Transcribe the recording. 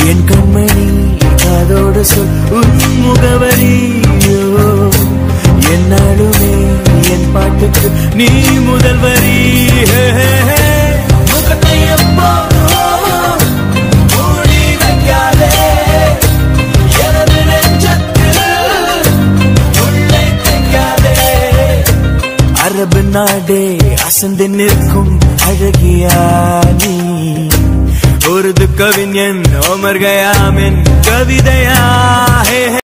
என் கண்மணி காதோடு சொல் உன் முகவரியோ என்னாலுமே என் பாட்டுக்கு நீ முதல் வரி ஹே, ஹே, ஹே. முகத்தை எப்போதும் மூடி வைக்காதே. எனது நெஞ்சத்தில் உள்ளே தைக்காதே. அரபு நாடே அசந்து நிற்கும் அழகியா நீ உருது கவிஞன் ஓமர் கயாமின் கவிதையா ஹே, ஹே.